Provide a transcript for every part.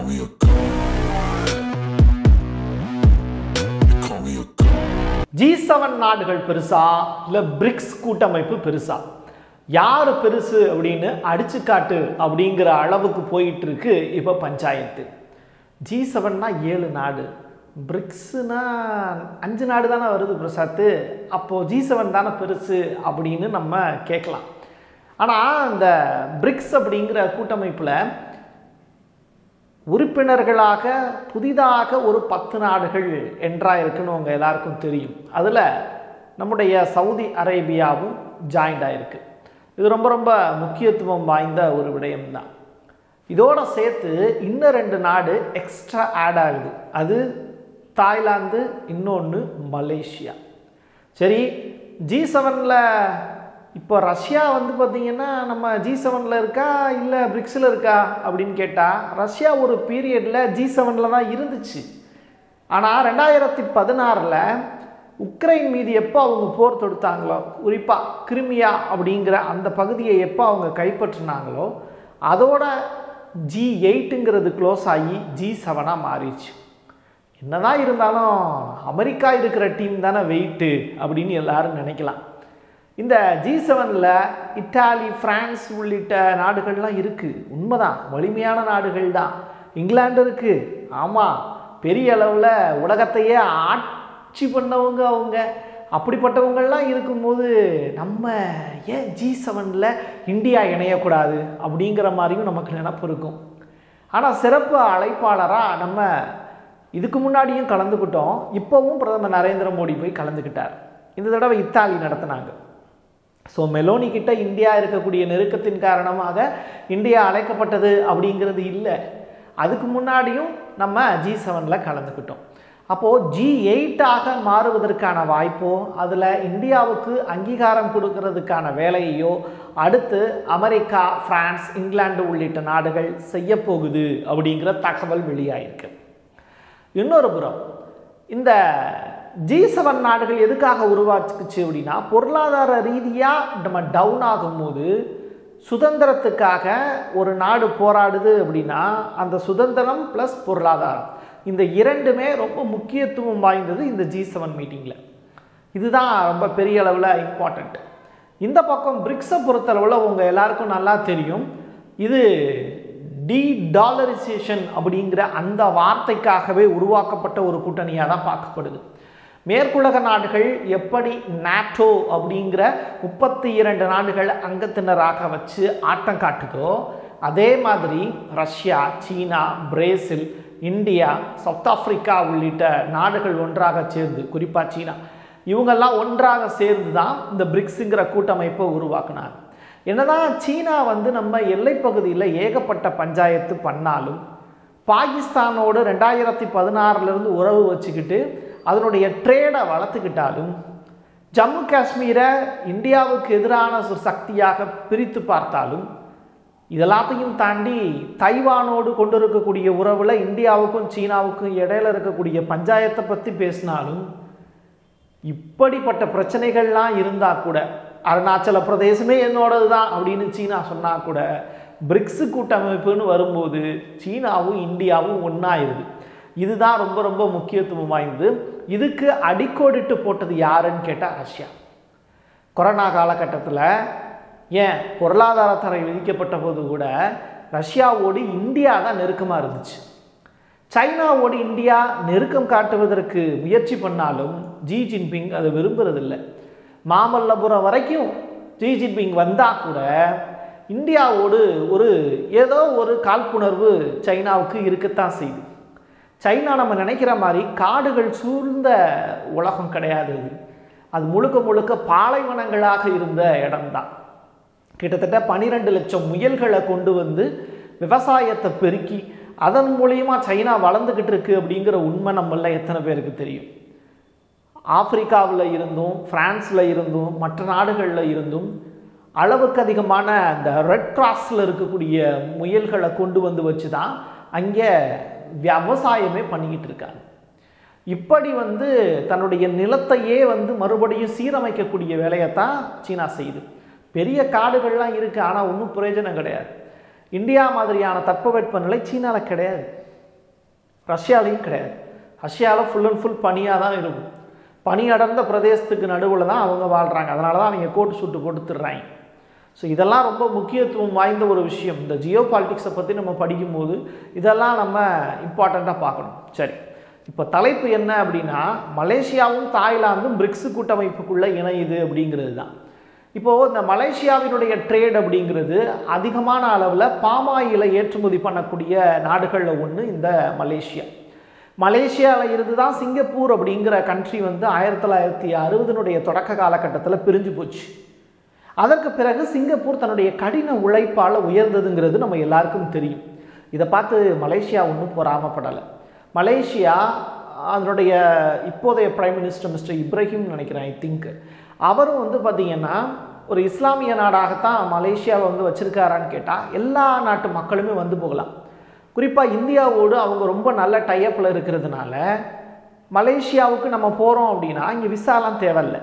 me a god. You call me a god. G seven நாடுகள் பெருசா இல்லை BRICS கூட்டமைப்பு பெருசா யார் பெருசு அப்படின்னு அடிச்சு காட்டு அப்படிங்கிற அளவுக்கு போயிட்டு இருக்கு இப்போ பஞ்சாயத்து ஜி செவன்னா ஏழு நாடு பிரிக்ஸ்னா அஞ்சு நாடு தானே வருது பிரசாத்து அப்போது ஜி செவன் தானே பெருசு அப்படின்னு நம்ம கேட்கலாம் ஆனால் இந்த பிரிக்ஸ் அப்படிங்கிற கூட்டமைப்பில் உறுப்பினர்களாக புதிதாக ஒரு பத்து நாடுகள் என்றாயிருக்குன்னு உங்கள் எல்லாருக்கும் தெரியும் அதில் நம்முடைய சவுதி அரேபியாவும் ஜாயிண்ட் ஆயிருக்கு இது ரொம்ப ரொம்ப முக்கியத்துவம் வாய்ந்த ஒரு விடயம்தான் இதோட சேர்த்து இன்னும் ரெண்டு நாடு எக்ஸ்ட்ரா ஆட் ஆகுது அது தாய்லாந்து இன்னொன்று மலேசியா சரி ஜி செவனில் இப்போ ரஷ்யா வந்து பார்த்திங்கன்னா நம்ம ஜி செவனில் இருக்கா இல்லை பிரிக்ஸில் இருக்கா அப்படின்னு கேட்டால் ரஷ்யா ஒரு பீரியடில் ஜி செவனில் தான் இருந்துச்சு ஆனால் ரெண்டாயிரத்தி பதினாறில் உக்ரைன் மீது எப்போ அவங்க போர் தொடுத்தாங்களோ குறிப்பாக கிரிமியா அப்படிங்கிற அந்த பகுதியை எப்போ அவங்க கைப்பற்றினாங்களோ அதோட ஜி எயிட்டுங்கிறது க்ளோஸ் ஆகி ஜி செவனாக மாறிடுச்சு என்னதான் இருந்தாலும் அமெரிக்கா இருக்கிற டீம் தானே வெயிட்டு அப்படின்னு எல்லாரும் நினைக்கலாம் இந்த ஜி செவனில் இத்தாலி பிரான்ஸ் உள்ளிட்ட நாடுகள்லாம் இருக்குது உண்மைதான் வலிமையான நாடுகள் தான் இங்கிலாந்து இருக்குது ஆமாம் பெரிய அளவில் உலகத்தையே ஆட்சி பண்ணவங்க அவங்க அப்படிப்பட்டவங்கள்லாம் இருக்கும்போது நம்ம ஏன் ஜி செவனில் இந்தியா இணையக்கூடாது அப்படிங்கிற மாதிரியும் நமக்கு நினப்பு இருக்கும் ஆனால் சிறப்பு அழைப்பாளராக நம்ம இதுக்கு முன்னாடியும் கலந்துக்கிட்டோம் இப்போவும் பிரதமர் நரேந்திர மோடி போய் கலந்துக்கிட்டார் இந்த தடவை இத்தாலி நடத்தினாங்க ஸோ மெலோனி கிட்ட இந்தியா இருக்கக்கூடிய நெருக்கத்தின் காரணமாக இந்தியா அழைக்கப்பட்டது அப்படிங்கிறது இல்லை அதுக்கு முன்னாடியும் நம்ம ஜி செவனில் கலந்துக்கிட்டோம் அப்போது ஜி எயிட்டாக மாறுவதற்கான வாய்ப்போ அதில் இந்தியாவுக்கு அங்கீகாரம் கொடுக்கறதுக்கான வேலையையோ அடுத்து அமெரிக்கா பிரான்ஸ் இங்கிலாந்து உள்ளிட்ட நாடுகள் செய்ய போகுது அப்படிங்கிற தகவல் வெளியாயிருக்கு இன்னொரு புறம் இந்த ஜி செவன் நாடுகள் எதுக்காக உருவாச்சுக்குச்சு அப்படின்னா பொருளாதார ரீதியாக நம்ம டவுன் ஆகும்போது சுதந்திரத்துக்காக ஒரு நாடு போராடுது அப்படின்னா அந்த சுதந்திரம் ப்ளஸ் பொருளாதாரம் இந்த இரண்டுமே ரொம்ப முக்கியத்துவம் வாய்ந்தது இந்த ஜி செவன் மீட்டிங்கில் இதுதான் ரொம்ப பெரிய அளவில் இம்பார்ட்டண்ட் இந்த பக்கம் பிரிக்ஸை பொறுத்தளவில் உங்கள் எல்லாருக்கும் நல்லா தெரியும் இது டி டாலரைசேஷன் அப்படிங்கிற அந்த வார்த்தைக்காகவே உருவாக்கப்பட்ட ஒரு கூட்டணியாக தான் பார்க்கப்படுது மேற்குலக நாடுகள் எப்படி நாட்டோ அப்படிங்கிற முப்பத்தி இரண்டு நாடுகள் அங்கத்தினராக வச்சு ஆட்டம் காட்டுதோ அதே மாதிரி Russia China Brazil India South Africa உள்ளிட்ட நாடுகள் ஒன்றாக சேர்ந்து குறிப்பாக சீனா இவங்கெல்லாம் ஒன்றாக சேர்ந்து தான் இந்த பிரிக்ஸுங்கிற கூட்டமைப்பை உருவாக்குனாங்க என்னதான் சீனா வந்து நம்ம எல்லைப்பகுதியில் ஏகப்பட்ட பஞ்சாயத்து பண்ணாலும் பாகிஸ்தானோடு ரெண்டாயிரத்தி பதினாறுலேருந்து உறவு வச்சுக்கிட்டு அதனுடைய ட்ரேடை வளர்த்துக்கிட்டாலும் ஜம்மு காஷ்மீரை இந்தியாவுக்கு எதிரான ஒரு சக்தியாக பிரித்து பார்த்தாலும் இதெல்லாத்தையும் தாண்டி தைவானோடு கொண்டு இருக்கக்கூடிய உறவில் இந்தியாவுக்கும் சீனாவுக்கும் இடையில இருக்கக்கூடிய பஞ்சாயத்தை பற்றி பேசினாலும் இப்படிப்பட்ட பிரச்சனைகள்லாம் இருந்தால் கூட அருணாச்சல பிரதேசமே என்னோடது தான் அப்படின்னு சீனா சொன்னால் கூட பிரிக்ஸு கூட்டமைப்புன்னு வரும்போது சீனாவும் இந்தியாவும் ஒன்றாயிருது இதுதான் ரொம்ப ரொம்ப முக்கியத்துவம் வாய்ந்தது இதுக்கு அடிக்கோடிட்டு போட்டது யாருன்னு கேட்டால் ரஷ்யா கொரோனா காலகட்டத்தில் ஏன் பொருளாதார தடை விதிக்கப்பட்ட போது கூட ரஷ்யாவோடு இந்தியா தான் நெருக்கமாக இருந்துச்சு சைனாவோடு இந்தியா நெருக்கம் காட்டுவதற்கு முயற்சி பண்ணாலும் ஜி ஜின்பிங் அதை விரும்புறதில்லை மாமல்லபுரம் வரைக்கும் ஜி ஜின்பிங் வந்தால் கூட இந்தியாவோடு ஒரு ஏதோ ஒரு காழ்ப்புணர்வு சைனாவுக்கு இருக்கத்தான் செய்யுது சைனா நம்ம நினைக்கிற மாதிரி காடுகள் சூழ்ந்த உலகம் கிடையாது இது அது முழுக்க முழுக்க பாலைவனங்களாக இருந்த இடம்தான் கிட்டத்தட்ட பனிரெண்டு லட்சம் முயல்களை கொண்டு வந்து விவசாயத்தை பெருக்கி அதன் மூலியமா சைனா வளர்ந்துக்கிட்டு இருக்கு அப்படிங்கிற உண்மை நம்மள எத்தனை பேருக்கு தெரியும் ஆப்பிரிக்காவில் இருந்தும் பிரான்ஸில் இருந்தும் மற்ற நாடுகளில் இருந்தும் அளவுக்கு அதிகமான அந்த ரெட் கிராஸில் இருக்கக்கூடிய முயல்களை கொண்டு வந்து வச்சு தான் அங்கே விவசாயமே பண்ணிக்கிட்டு இருக்காங்க இப்படி வந்து தன்னுடைய நிலத்தையே வந்து மறுபடியும் சீரமைக்கக்கூடிய வேலையைத்தான் சீனா செய்யுது பெரிய காடுகள்லாம் இருக்குது ஆனால் ஒன்றும் பிரயோஜனம் கிடையாது இந்தியா மாதிரியான தட்பவெப்பநிலை சீனாவில் கிடையாது ரஷ்யாலையும் கிடையாது ரஷ்யாவில் ஃபுல் அண்ட் ஃபுல் பனியாக தான் இருக்கும் பனி அடர்ந்த பிரதேசத்துக்கு நடுவில் தான் அவங்க வாழ்கிறாங்க அதனால தான் அவங்க கோட்டு சுட்டு கொடுத்துட்றாங்க ஸோ இதெல்லாம் ரொம்ப முக்கியத்துவம் வாய்ந்த ஒரு விஷயம் இந்த ஜியோ பாலிட்டிக்ஸை பற்றி நம்ம படிக்கும்போது இதெல்லாம் நம்ம இம்பார்ட்டண்ட்டாக பார்க்கணும் சரி இப்போ தலைப்பு என்ன அப்படின்னா மலேசியாவும் தாய்லாந்தும் பிரிக்ஸ் கூட்டமைப்புக்குள்ளே இணையுது அப்படிங்கிறது தான் இப்போது இந்த மலேசியாவினுடைய ட்ரேட் அப்படிங்கிறது அதிகமான அளவில் பாமாயிலை ஏற்றுமதி பண்ணக்கூடிய நாடுகளில் ஒன்று இந்த மலேசியா மலேசியாவில் இருந்து தான் சிங்கப்பூர் அப்படிங்கிற கண்ட்ரி வந்து ஆயிரத்தி தொள்ளாயிரத்தி அறுபதுனுடைய தொடக்க காலகட்டத்தில் பிரிஞ்சு போச்சு அதற்கு பிறகு சிங்கப்பூர் தன்னுடைய கடின உழைப்பால் உயர்ந்ததுங்கிறது நம்ம எல்லாருக்கும் தெரியும் இதை பார்த்து மலேசியா ஒன்றும் பொறாமப்படலை மலேசியா அதனுடைய இப்போதைய பிரைம் மினிஸ்டர் மிஸ்டர் இப்ராஹிம் நினைக்கிறேன் ஐ திங்க் அவரும் வந்து பார்த்திங்கன்னா ஒரு இஸ்லாமிய நாடாகத்தான் மலேசியாவை வந்து வச்சுருக்காரான்னு கேட்டால் எல்லா நாட்டு மக்களுமே வந்து போகலாம் குறிப்பாக இந்தியாவோடு அவங்க ரொம்ப நல்ல டைப்பில் இருக்கிறதுனால மலேசியாவுக்கு நம்ம போகிறோம் அப்படின்னா இங்கே விசாலாம் தேவையில்லை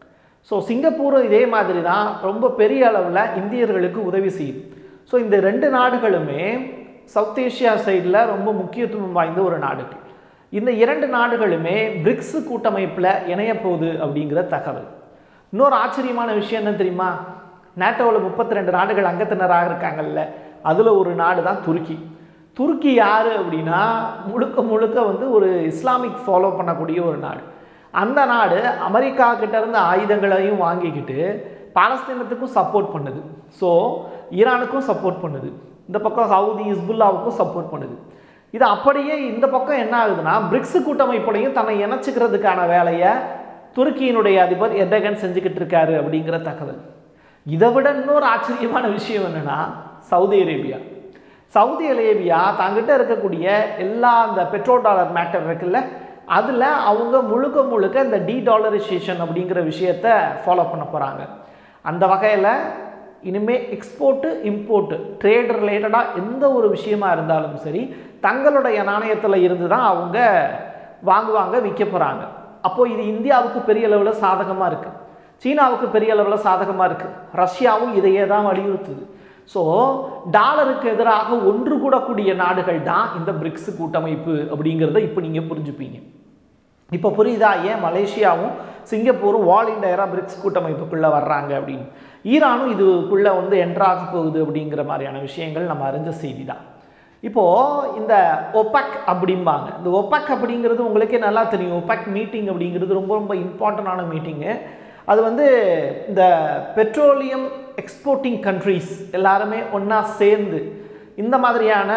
ஸோ சிங்கப்பூரும் இதே மாதிரி தான் ரொம்ப பெரிய அளவில் இந்தியர்களுக்கு உதவி செய்யுது ஸோ இந்த ரெண்டு நாடுகளுமே சவுத் ஏஷியா சைடில் ரொம்ப முக்கியத்துவம் வாய்ந்த ஒரு நாடுகள் இந்த இரண்டு நாடுகளுமே பிரிக்ஸ் கூட்டமைப்பில் இணைய போகுது அப்படிங்கிற தகவல் இன்னொரு ஆச்சரியமான விஷயம் என்ன தெரியுமா நேட்டோவில் முப்பத்தி ரெண்டு நாடுகள் அங்கத்தினராக இருக்காங்கல்ல அதில் ஒரு நாடு தான் துருக்கி துருக்கி யார் அப்படின்னா முழுக்க முழுக்க வந்து ஒரு இஸ்லாமிக் ஃபாலோ பண்ணக்கூடிய ஒரு நாடு அந்த நாடு அமெரிக்கா கிட்ட இருந்து ஆயுதங்களையும் வாங்கிக்கிட்டு பாலஸ்தீனத்துக்கும் சப்போர்ட் பண்ணுது ஸோ ஈரானுக்கும் சப்போர்ட் பண்ணுது இந்த பக்கம் சவுதி இஸ்புல்லாவுக்கும் சப்போர்ட் பண்ணுது இது அப்படியே இந்த பக்கம் என்ன ஆகுதுன்னா பிரிக்ஸ் கூட்டமைப்புலையும் தன்னை இணைச்சிக்கிறதுக்கான வேலையை துருக்கியினுடைய அதிபர் எர்டகன் செஞ்சுக்கிட்டு இருக்காரு அப்படிங்கிற தகவல் இதை விட இன்னொரு ஆச்சரியமான விஷயம் என்னன்னா சவுதி அரேபியா சவுதி அரேபியா தங்கிட்ட இருக்கக்கூடிய எல்லா அந்த பெட்ரோல் டாலர் மேட்டர் இருக்குல்ல அதில் அவங்க முழுக்க முழுக்க இந்த டி டாலரைசேஷன் அப்படிங்கிற விஷயத்த ஃபாலோ பண்ண போகிறாங்க அந்த வகையில் இனிமேல் எக்ஸ்போர்ட்டு இம்போர்ட்டு ட்ரேட் ரிலேட்டடாக எந்த ஒரு விஷயமா இருந்தாலும் சரி தங்களுடைய நாணயத்தில் இருந்து தான் அவங்க வாங்குவாங்க விற்க போகிறாங்க அப்போது இது இந்தியாவுக்கு பெரிய அளவில் சாதகமாக இருக்குது சீனாவுக்கு பெரிய அளவில் சாதகமாக இருக்குது ரஷ்யாவும் இதையே தான் வலியுறுத்துது ஸோ டாலருக்கு எதிராக ஒன்று கூடக்கூடிய நாடுகள் தான் இந்த பிரிக்ஸ் கூட்டமைப்பு அப்படிங்கிறத இப்போ நீங்கள் புரிஞ்சுப்பீங்க இப்போ புரியுதா ஏன் மலேசியாவும் சிங்கப்பூரும் வால் இண்டியராக பிரிக்ஸ் கூட்டமைப்புக்குள்ளே வர்றாங்க அப்படின்னு ஈரானும் இதுக்குள்ளே வந்து என்ட்ராக போகுது அப்படிங்கிற மாதிரியான விஷயங்கள் நம்ம அறிஞ்ச செய்தி தான் இப்போது இந்த ஒபக் அப்படிம்பாங்க இந்த ஒபக் அப்படிங்கிறது உங்களுக்கே நல்லா தெரியும் ஒபக் மீட்டிங் அப்படிங்கிறது ரொம்ப ரொம்ப இம்பார்ட்டண்டான மீட்டிங்கு அது வந்து இந்த பெட்ரோலியம் எக்ஸ்போர்ட்டிங் கண்ட்ரீஸ் எல்லாருமே ஒன்றா சேர்ந்து இந்த மாதிரியான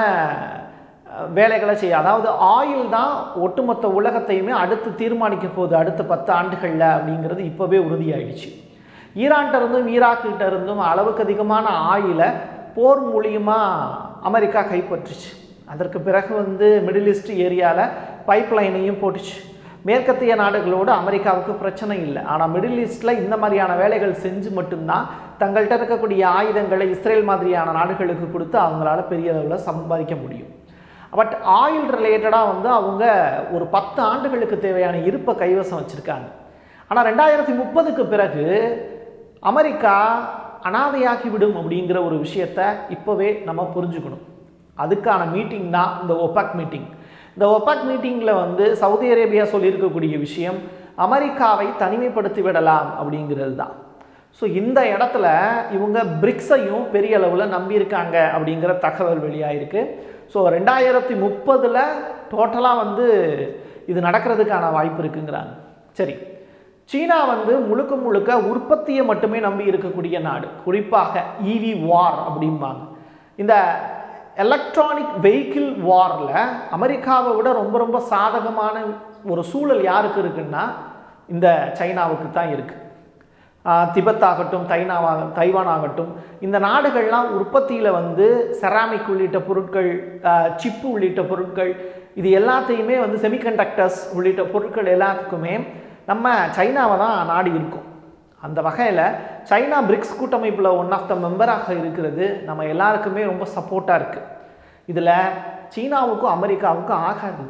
வேலைகளை செய்ய அதாவது ஆயில் தான் ஒட்டுமொத்த உலகத்தையுமே அடுத்து தீர்மானிக்க போகுது அடுத்த பத்து ஆண்டுகளில் அப்படிங்கிறது இப்போவே உறுதியாயிடுச்சு ஈரான்கிட்ட இருந்தும் ஈராக்கிட்ட இருந்தும் அளவுக்கு அதிகமான ஆயிலை போர் மூலியமாக அமெரிக்கா கைப்பற்றுச்சு அதற்கு பிறகு வந்து மிடில் ஈஸ்ட் ஏரியாவில் பைப் லைனையும் போட்டுச்சு மேற்கத்திய நாடுகளோடு அமெரிக்காவுக்கு பிரச்சனை இல்லை ஆனால் மிடில் ஈஸ்டில் இந்த மாதிரியான வேலைகள் செஞ்சு மட்டும்தான் தங்கள்கிட்ட இருக்கக்கூடிய ஆயுதங்களை இஸ்ரேல் மாதிரியான நாடுகளுக்கு கொடுத்து அவங்களால பெரிய அளவில் சம்பாதிக்க முடியும் பட் ஆயில் ரிலேட்டடாக வந்து அவங்க ஒரு பத்து ஆண்டுகளுக்கு தேவையான இருப்பை கைவசம் வச்சுருக்காங்க ஆனால் ரெண்டாயிரத்தி முப்பதுக்கு பிறகு அமெரிக்கா அனாதையாகிவிடும் அப்படிங்கிற ஒரு விஷயத்த இப்போவே நம்ம புரிஞ்சுக்கணும் அதுக்கான மீட்டிங் தான் இந்த ஒபாக் மீட்டிங் இந்த ஒபாக் மீட்டிங்கில் வந்து சவுதி அரேபியா சொல்லியிருக்கக்கூடிய விஷயம் அமெரிக்காவை தனிமைப்படுத்தி விடலாம் அப்படிங்கிறது தான் ஸோ இந்த இடத்துல இவங்க பிரிக்ஸையும் பெரிய அளவில் நம்பியிருக்காங்க அப்படிங்கிற தகவல் வெளியாயிருக்கு ஸோ ரெண்டாயிரத்தி முப்பதில் டோட்டலாக வந்து இது நடக்கிறதுக்கான வாய்ப்பு இருக்குங்கிறாங்க சரி சீனா வந்து முழுக்க முழுக்க உற்பத்தியை மட்டுமே நம்பி இருக்கக்கூடிய நாடு குறிப்பாக இவி வார் அப்படிம்பாங்க இந்த எலக்ட்ரானிக் வெஹிக்கிள் வாரில் அமெரிக்காவை விட ரொம்ப ரொம்ப சாதகமான ஒரு சூழல் யாருக்கு இருக்குன்னா இந்த சைனாவுக்கு தான் இருக்குது திபெத் ஆகட்டும் தைனாவாக தைவான் ஆகட்டும் இந்த நாடுகள்லாம் உற்பத்தியில் வந்து செராமிக் உள்ளிட்ட பொருட்கள் சிப்பு உள்ளிட்ட பொருட்கள் இது எல்லாத்தையுமே வந்து செமிகண்டக்டர்ஸ் உள்ளிட்ட பொருட்கள் எல்லாத்துக்குமே நம்ம சைனாவை தான் நாடி இருக்கும் அந்த வகையில் சைனா பிரிக்ஸ் கூட்டமைப்பில் ஒன் ஆஃப் த மெம்பராக இருக்கிறது நம்ம எல்லாருக்குமே ரொம்ப சப்போர்ட்டாக இருக்குது இதில் சீனாவுக்கும் அமெரிக்காவுக்கும் ஆகாது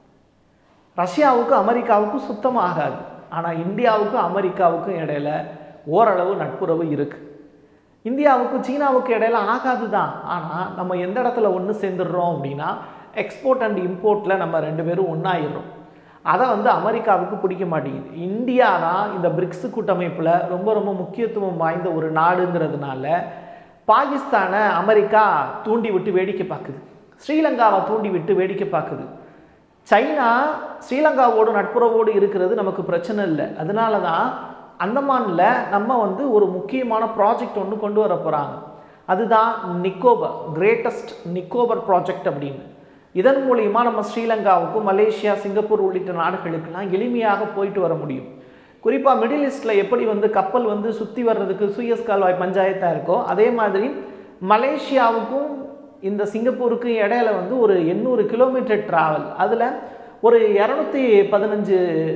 ரஷ்யாவுக்கும் அமெரிக்காவுக்கும் சுத்தமாக ஆகாது ஆனால் இந்தியாவுக்கும் அமெரிக்காவுக்கும் இடையில ஓரளவு நட்புறவு இருக்குது இந்தியாவுக்கும் சீனாவுக்கும் இடையில ஆகாது தான் ஆனால் நம்ம எந்த இடத்துல ஒன்று சேர்ந்துடுறோம் அப்படின்னா எக்ஸ்போர்ட் அண்ட் இம்போர்ட்டில் நம்ம ரெண்டு பேரும் ஒன்றாயிடுறோம் அதை வந்து அமெரிக்காவுக்கு பிடிக்க மாட்டேங்குது இந்தியா தான் இந்த பிரிக்ஸ் கூட்டமைப்பில் ரொம்ப ரொம்ப முக்கியத்துவம் வாய்ந்த ஒரு நாடுங்கிறதுனால பாகிஸ்தானை அமெரிக்கா தூண்டி விட்டு வேடிக்கை பார்க்குது ஸ்ரீலங்காவை தூண்டி விட்டு வேடிக்கை பார்க்குது சைனா ஸ்ரீலங்காவோடு நட்புறவோடு இருக்கிறது நமக்கு பிரச்சனை இல்லை அதனால தான் அந்தமானில் நம்ம வந்து ஒரு முக்கியமான ப்ராஜெக்ட் ஒன்று கொண்டு வர போகிறாங்க அதுதான் நிக்கோபர் கிரேட்டஸ்ட் நிக்கோபர் ப்ராஜெக்ட் அப்படின்னு இதன் மூலியமா நம்ம ஸ்ரீலங்காவுக்கும் மலேசியா சிங்கப்பூர் உள்ளிட்ட நாடுகளுக்கெல்லாம் எளிமையாக போயிட்டு வர முடியும் குறிப்பாக மிடில் ஈஸ்டில் எப்படி வந்து கப்பல் வந்து சுற்றி வர்றதுக்கு சுயஸ் கால்வாய் பஞ்சாயத்தாக இருக்கோ அதே மாதிரி மலேசியாவுக்கும் இந்த சிங்கப்பூருக்கும் இடையில வந்து ஒரு எண்ணூறு கிலோமீட்டர் டிராவல் அதில் ஒரு இரநூத்தி பதினஞ்சு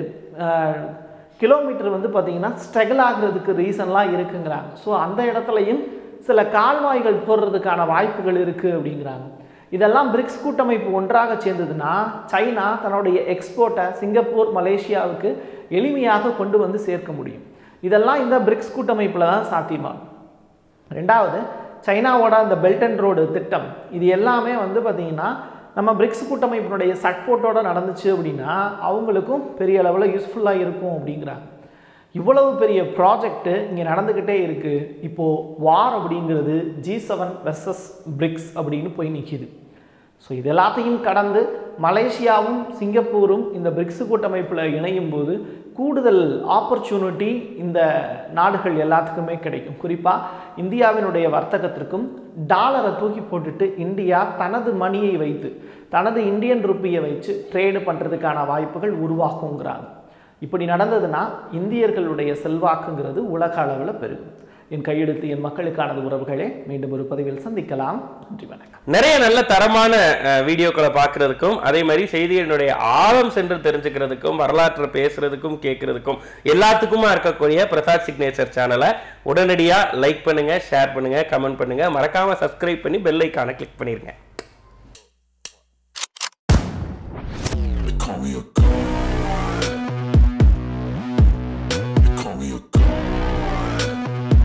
கிலோமீட்டர் வந்து பார்த்திங்கன்னா ஸ்ட்ரகிள் ஆகுறதுக்கு ரீசன்லாம் இருக்குங்கிறாங்க ஸோ அந்த இடத்துலையும் சில கால்வாய்கள் போடுறதுக்கான வாய்ப்புகள் இருக்குது அப்படிங்கிறாங்க இதெல்லாம் பிரிக்ஸ் கூட்டமைப்பு ஒன்றாக சேர்ந்ததுன்னா சைனா தன்னுடைய எக்ஸ்போர்ட்டை சிங்கப்பூர் மலேசியாவுக்கு எளிமையாக கொண்டு வந்து சேர்க்க முடியும் இதெல்லாம் இந்த பிரிக்ஸ் கூட்டமைப்பில் தான் சாத்தியமாகும் ரெண்டாவது சைனாவோட அந்த பெல்ட் அண்ட் ரோடு திட்டம் இது எல்லாமே வந்து பார்த்திங்கன்னா நம்ம பிரிக்ஸ் கூட்டமைப்பினுடைய சப்போர்ட்டோட நடந்துச்சு அப்படின்னா அவங்களுக்கும் பெரிய அளவில் யூஸ்ஃபுல்லாக இருக்கும் அப்படிங்கிறாங்க இவ்வளவு பெரிய ப்ராஜெக்ட்டு இங்கே நடந்துக்கிட்டே இருக்குது இப்போது வார் அப்படிங்கிறது ஜி செவன் வெர்சஸ் பிரிக்ஸ் அப்படின்னு போய் நிற்கிது ஸோ இது எல்லாத்தையும் கடந்து மலேசியாவும் சிங்கப்பூரும் இந்த பிரிக்ஸ் கூட்டமைப்பில் இணையும் போது கூடுதல் ஆப்பர்ச்சுனிட்டி இந்த நாடுகள் எல்லாத்துக்குமே கிடைக்கும் குறிப்பாக இந்தியாவினுடைய வர்த்தகத்திற்கும் டாலரை தூக்கி போட்டுட்டு இந்தியா தனது மணியை வைத்து தனது இந்தியன் ருப்பியை வச்சு ட்ரேடு பண்ணுறதுக்கான வாய்ப்புகள் உருவாக்குங்கிறாங்க இப்படி நடந்ததுன்னா இந்தியர்களுடைய செல்வாக்குங்கிறது உலக அளவில் பெருகும் என் கையெழுத்து என் மக்களுக்கானது உறவுகளே மீண்டும் ஒரு பதிவில் சந்திக்கலாம் நன்றி வணக்கம் நிறைய நல்ல தரமான அஹ், வீடியோக்களை பார்க்கறதுக்கும் அதே மாதிரி செய்திகளினுடைய ஆழம் சென்று தெரிஞ்சுக்கிறதுக்கும் வரலாற்றை பேசுறதுக்கும் கேட்கறதுக்கும் எல்லாத்துக்குமா இருக்கக்கூடிய பிரசாத் சிக்னேச்சர் சேனலை உடனடியா லைக் பண்ணுங்க ஷேர் பண்ணுங்க கமெண்ட் பண்ணுங்க மறக்காம சப்ஸ்கிரைப் பண்ணி பெல் ஐக்கானை கிளிக் பண்ணிருங்க They call me a god.